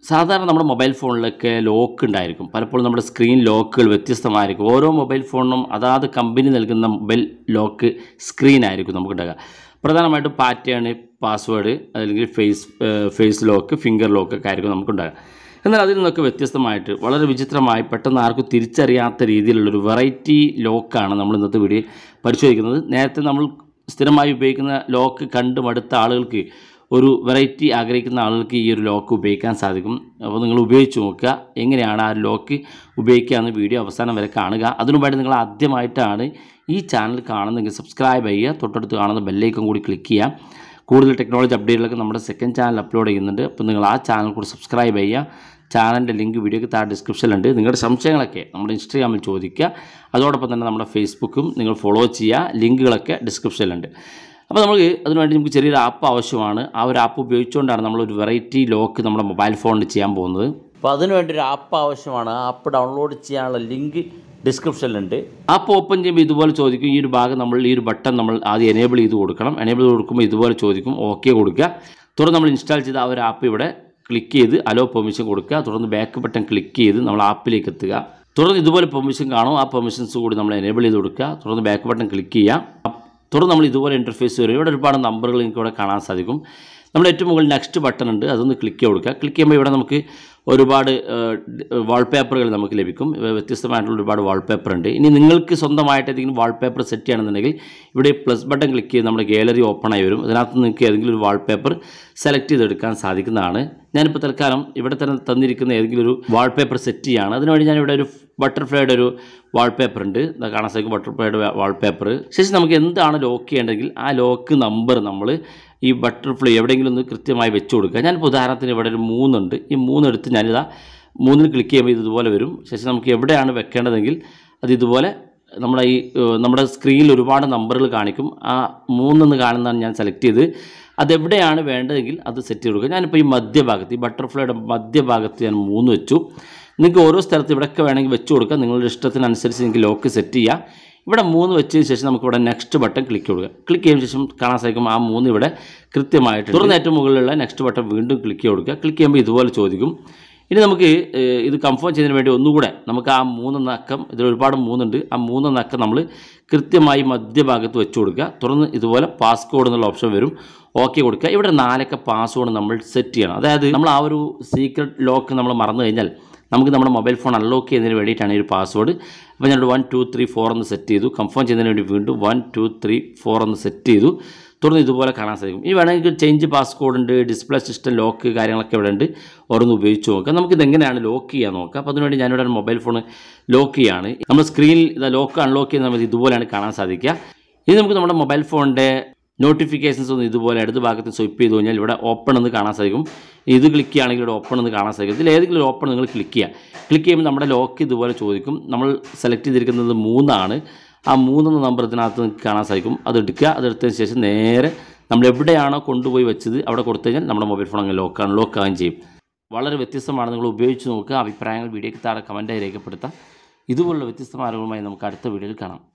സാധാരണ നമ്മുടെ മൊബൈൽ ഫോണിലൊക്കെ ലോക്ക് ഉണ്ടായിരിക്കും പലപ്പോഴും നമ്മുടെ സ്ക്രീൻ ലോക്കുകൾ വ്യത്യസ്തമായിരിക്കും ഓരോ മൊബൈൽ ഫോണിനും അതാത് കമ്പനി നൽകുന്ന മൊബൈൽ ലോക്ക് സ്ക്രീൻ ആയിരിക്കും നമുക്കുണ്ടാകുക പ്രധാനമായിട്ടും പാറ്റേൺ പാസ്വേഡ് അല്ലെങ്കിൽ face face lock finger lock ഒക്കെ ആയിരിക്കും നമുക്കുണ്ടാകുക എന്നാൽ അതിൽ നിന്നൊക്കെ വ്യത്യസ്തമായിട്ട് വളരെ വിചിത്രമായി പെട്ടെന്ന് ആർക്കും തിരിച്ചറിയാത്ത രീതിയിലുള്ളൊരു വെറൈറ്റി ലോക്കാണ് നമ്മൾ ഇന്നത്തെ വീഡിയോ പരിശോധിക്കുന്നത് നേരത്തെ നമ്മൾ സ്ഥിരമായി ഉപയോഗിക്കുന്ന ലോക്ക് കണ്ട് മടുത്ത ആളുകൾക്ക് ഒരു വെറൈറ്റി ആഗ്രഹിക്കുന്ന ആളുകൾക്ക് ഈ ഒരു ലോക്ക് ഉപയോഗിക്കാൻ സാധിക്കും അപ്പോൾ നിങ്ങൾ ഉപയോഗിച്ച് നോക്കുക എങ്ങനെയാണ് ആ ലോക്ക് ഉപയോഗിക്കുക എന്ന് വീഡിയോ അവസാനം വരെ കാണുക അതിനുമുമ്പായിട്ട് നിങ്ങൾ ആദ്യമായിട്ടാണ് ഈ ചാനൽ കാണുന്നതെങ്കിൽ സബ്സ്ക്രൈബ് ചെയ്യുക തൊട്ടടുത്ത് കാണുന്ന ബെല്ലൈക്കൺ കൂടി ക്ലിക്ക് ചെയ്യുക കൂടുതൽ ടെക്നോളജി അപ്ഡേറ്റുകളൊക്കെ നമ്മുടെ സെക്കൻഡ് ചാനൽ അപ്ലോഡ് ചെയ്യുന്നുണ്ട് അപ്പോൾ നിങ്ങൾ ആ ചാനൽ കൂടി സബ്സ്ക്രൈബ് ചെയ്യുക ചാനലിൻ്റെ ലിങ്ക് വീഡിയോയ്ക്ക് താഴെ ഡിസ്ക്രിപ്ഷനിലുണ്ട് നിങ്ങളുടെ സംശയങ്ങളൊക്കെ നമ്മുടെ ഇൻസ്റ്റാഗ്രാമിൽ ചോദിക്കുക അതോടൊപ്പം തന്നെ നമ്മുടെ ഫേസ്ബുക്കും നിങ്ങൾ ഫോളോ ചെയ്യുക ലിങ്കുകളൊക്കെ ഡിസ്ക്രിപ്ഷനിലുണ്ട് അപ്പോൾ നമുക്ക് അതിനുവേണ്ടി നമുക്ക് ചെറിയൊരു ആപ്പ് ആവശ്യമാണ് ആ ഒരു ആപ്പ് ഉപയോഗിച്ചുകൊണ്ടാണ് നമ്മളൊരു വെറൈറ്റി ലോക്ക് നമ്മുടെ മൊബൈൽ ഫോണിൽ ചെയ്യാൻ പോകുന്നത് അപ്പോൾ അതിനുവേണ്ടി ഒരു ആപ്പ് ആവശ്യമാണ് ആ ആപ്പ് ഡൗൺലോഡ് ചെയ്യാനുള്ള ലിങ്ക് ഡിസ്ക്രിപ്ഷനിലുണ്ട് ആപ്പ് ഓപ്പൺ ചെയ്യുമ്പോൾ ഇതുപോലെ ചോദിക്കും ഈ ഒരു ഭാഗം നമ്മൾ ഈ ഒരു ബട്ടൺ നമ്മൾ ആദ്യം എനേബിൾ ചെയ്ത് കൊടുക്കണം എനേബിൾ ചെയ്ത് കൊടുക്കുമ്പോൾ ഇതുപോലെ ചോദിക്കും ഓക്കെ കൊടുക്കുക തുടർന്ന് നമ്മൾ ഇൻസ്റ്റാൾ ചെയ്ത ആ ഒരു ആപ്പ് ഇവിടെ ക്ലിക്ക് ചെയ്ത് അലോ പെർമിഷൻ കൊടുക്കുക തുടർന്ന് ബാക്ക് ബട്ടൺ ക്ലിക്ക് ചെയ്ത് നമ്മൾ ആപ്പിലേക്ക് എത്തുക തുടർന്ന് ഇതുപോലെ പെർമിഷൻ കാണും ആ പെർമിഷൻസ് കൂടി നമ്മൾ എനേബിൾ ചെയ്ത് കൊടുക്കുക തുടർന്ന് ബാക്ക് ബട്ടൺ ക്ലിക്ക് ചെയ്യുക തുടർന്ന് നമ്മൾ ഇതുപോലെ ഇൻ്റർഫേസ് വരും ഇവിടെ ഒരുപാട് നമ്പറുകൾ നിങ്ങൾക്ക് ഇവിടെ കാണാൻ സാധിക്കും നമ്മൾ ഏറ്റവും മുകളിൽ നെക്സ്റ്റ് ബട്ടൺ ഉണ്ട് അതൊന്ന് ക്ലിക്ക് ചെയ്ത് കൊടുക്കുക ക്ലിക്ക് ചെയ്യുമ്പോൾ ഇവിടെ നമുക്ക് ഒരുപാട് വാൾപേപ്പറുകൾ നമുക്ക് ലഭിക്കും ഇവ വ്യത്യസ്തമായിട്ടുള്ള ഒരുപാട് വാൾപേപ്പർ ഉണ്ട് ഇനി നിങ്ങൾക്ക് സ്വന്തമായിട്ട് ഏതെങ്കിലും വാൾപേപ്പർ സെറ്റ് ചെയ്യണമെന്നുണ്ടെങ്കിൽ ഇവിടെ പ്ലസ് ബട്ടൺ ക്ലിക്ക് ചെയ്ത് നമ്മുടെ ഗാലറി ഓപ്പൺ ആയി വരും അതിനകത്ത് നിങ്ങൾക്ക് ഏതെങ്കിലും ഒരു വാൾപേപ്പർ സെലക്ട് ചെയ്തെടുക്കാൻ സാധിക്കുന്നതാണ് ഞാനിപ്പോൾ തൽക്കാലം ഇവിടെ തന്നെ തന്നിരിക്കുന്ന ഏതെങ്കിലും ഒരു വാൾപേപ്പർ സെറ്റ് ചെയ്യുകയാണ് അതിനുവേണ്ടി ഞാനിവിടെ ഒരു ബട്ടർഫ്ലൈയുടെ ഒരു വാൾപേപ്പർ ഉണ്ട് ഇതാ കാണാൻ സാധിക്കും ബട്ടർഫ്ലൈയുടെ വാൾപേപ്പർ ശേഷം നമുക്ക് എന്താണ് ലോക്ക് ചെയ്യേണ്ടതെങ്കിൽ ആ ലോക്ക് നമ്പർ നമ്മൾ ഈ ബട്ടർഫ്ലൈ എവിടെയെങ്കിലും ഒന്ന് കൃത്യമായി വെച്ച് കൊടുക്കുക ഞാനിപ്പോൾ ഉദാഹരണത്തിന് ഇവിടെ ഒരു മൂന്നുണ്ട് ഈ മൂന്നെടുത്ത് ഞാനിതാ മൂന്നിൽ ക്ലിക്ക് ചെയ്യുമ്പോൾ ഇത് ഇതുപോലെ വരും ശേഷം നമുക്ക് എവിടെയാണ് വെക്കേണ്ടതെങ്കിൽ അത് ഇതുപോലെ നമ്മുടെ ഈ ഏഹ്, നമ്മുടെ സ്ക്രീനിൽ ഒരുപാട് നമ്പറുകൾ കാണിക്കും ആ മൂന്നെന്ന് കാണുന്നതാണ് ഞാൻ സെലക്ട് ചെയ്ത് അതെവിടെയാണ് വേണ്ടതെങ്കിൽ അത് സെറ്റ് ചെയ്ത് കൊടുക്കുക ഞാനിപ്പോൾ ഈ മധ്യഭാഗത്ത് ഈ ബട്ടർഫ്ലൈയുടെ മധ്യഭാഗത്ത് ഞാൻ മൂന്ന് വെച്ചു നിങ്ങൾക്ക് ഓരോ സ്ഥലത്ത് ഇവിടെയൊക്കെ വേണമെങ്കിൽ വെച്ച് കൊടുക്കാം നിങ്ങളുടെ ഇഷ്ടത്തിനനുസരിച്ച് നിങ്ങൾക്ക് ലോക്ക് സെറ്റ് ചെയ്യാം ഇവിടെ മൂന്ന് വെച്ചതിന് ശേഷം നമുക്ക് ഇവിടെ നെക്സ്റ്റ് ബട്ടൺ ക്ലിക്ക് കൊടുക്കുക ക്ലിക്ക് ചെയ്യുന്ന ശേഷം കാണാൻ സാധിക്കും ആ മൂന്ന് ഇവിടെ കൃത്യമായിട്ട് തുറന്ന് ഏറ്റവും മുകളിലുള്ള നെക്സ്റ്റ് ബട്ടൺ വീണ്ടും ക്ലിക്ക് കൊടുക്കുക ക്ലിക്ക് ചെയ്യുമ്പോൾ ഇതുപോലെ ചോദിക്കും ഇനി നമുക്ക് ഏഹ്, ഇത് കൺഫേം ചെയ്യുന്നതിന് വേണ്ടി ഒന്നുകൂടെ നമുക്ക് ആ മൂന്നെന്ന അക്കം ഇതിൽ ഒരുപാട് മൂന്നുണ്ട് ആ മൂന്നെന്ന അക്കം നമ്മൾ കൃത്യമായി മധ്യഭാഗത്ത് വെച്ച് കൊടുക്കുക തുടർന്ന് ഇതുപോലെ പാസ്കോഡ് എന്നുള്ള ഓപ്ഷൻ വരും ഓക്കെ കൊടുക്കുക ഇവിടെ നാലൊക്കെ പാസ്വേഡ് നമ്മൾ സെറ്റ് ചെയ്യണം അതായത് നമ്മൾ ആ ഒരു സീക്രട്ട് ലോക്ക് നമ്മൾ മറന്നു കഴിഞ്ഞാൽ നമുക്ക് നമ്മുടെ മൊബൈൽ ഫോൺ അൺലോക്ക് ചെയ്യുന്നതിന് വേണ്ടിയിട്ടാണ് ഈ ഒരു പാസ്വേഡ് അപ്പോൾ ഞാനൊരു വൺ ടു ത്രീ ഫോർ എന്ന് സെറ്റ് ചെയ്തു കൺഫേം ചെയ്യുന്നതിന് വേണ്ടി വീണ്ടും വൺ ടു ത്രീ ഫോർ എന്ന് സെറ്റ് ചെയ്തു തുടർന്ന് ഇതുപോലെ കാണാൻ സാധിക്കും ഇനി വേണമെങ്കിൽ ചേഞ്ച് പാസ്കോഡ് ഉണ്ട് ഡിസ്പ്ലേ സിസ്റ്റം ലോക്ക് കാര്യങ്ങളൊക്കെ ഇവിടെ ഉണ്ട് ഓരോന്ന് ഉപയോഗിച്ച് നോക്കാം നമുക്കിത് എങ്ങനെയാണ് ലോക്ക് ചെയ്യാൻ നോക്കാം അപ്പോൾ അതിനുവേണ്ടി ഞാനിവിടെ മൊബൈൽ ഫോൺ ലോക്ക് ചെയ്യാണ് നമ്മൾ സ്ക്രീനിൽ ഇത് ലോക്ക് അൺലോക്ക് ചെയ്യുന്ന സമയത്ത് ഇതുപോലെയാണ് കാണാൻ സാധിക്കുക ഇനി നമുക്ക് നമ്മുടെ മൊബൈൽ ഫോണിൻ്റെ നോട്ടിഫിക്കേഷൻസ് ഒന്ന് ഇതുപോലെ ഇടത് ഭാഗത്ത് സ്വൈപ്പ് ചെയ്ത് കഴിഞ്ഞാൽ ഇവിടെ ഓപ്പൺ എന്ന് കാണാൻ സാധിക്കും ഇത് ക്ലിക്ക് ചെയ്യുകയാണെങ്കിൽ ഇവിടെ ഓപ്പൺ എന്ന് കാണാൻ സാധിക്കും ഇതിൽ ഏതെങ്കിലും ഒരു ഓപ്പൺ നിങ്ങൾ ക്ലിക്ക് ചെയ്യുക ക്ലിക്ക് ചെയ്യുമ്പോൾ നമ്മുടെ ലോക്ക് ഇതുപോലെ ചോദിക്കും നമ്മൾ സെലക്ട് ചെയ്തിരിക്കുന്നത് മൂന്നാണ് ആ മൂന്നെന്ന നമ്പർ ഇതിനകത്ത് നിങ്ങൾക്ക് കാണാൻ സാധിക്കും അത് എടുക്കുക അതെടുത്തതിന് ശേഷം നേരെ നമ്മൾ എവിടെയാണോ കൊണ്ടുപോയി വെച്ചത് അവിടെ കൊടുത്തു കഴിഞ്ഞാൽ നമ്മുടെ മൊബൈൽ ഫോൺ അങ്ങനെ ലോക്ക് അൺലോക്ക് ആവുകയും ചെയ്യും വളരെ വ്യത്യസ്തമാണ് നിങ്ങൾ ഉപയോഗിച്ച് നോക്കുക അഭിപ്രായങ്ങൾ വീഡിയോയ്ക്ക് താഴെ കമൻറ്റായി രേഖപ്പെടുത്താം ഇതുപോലുള്ള വ്യത്യസ്തമായ അറിവുമായി നമുക്ക് അടുത്ത വീഡിയോയിൽ കാണാം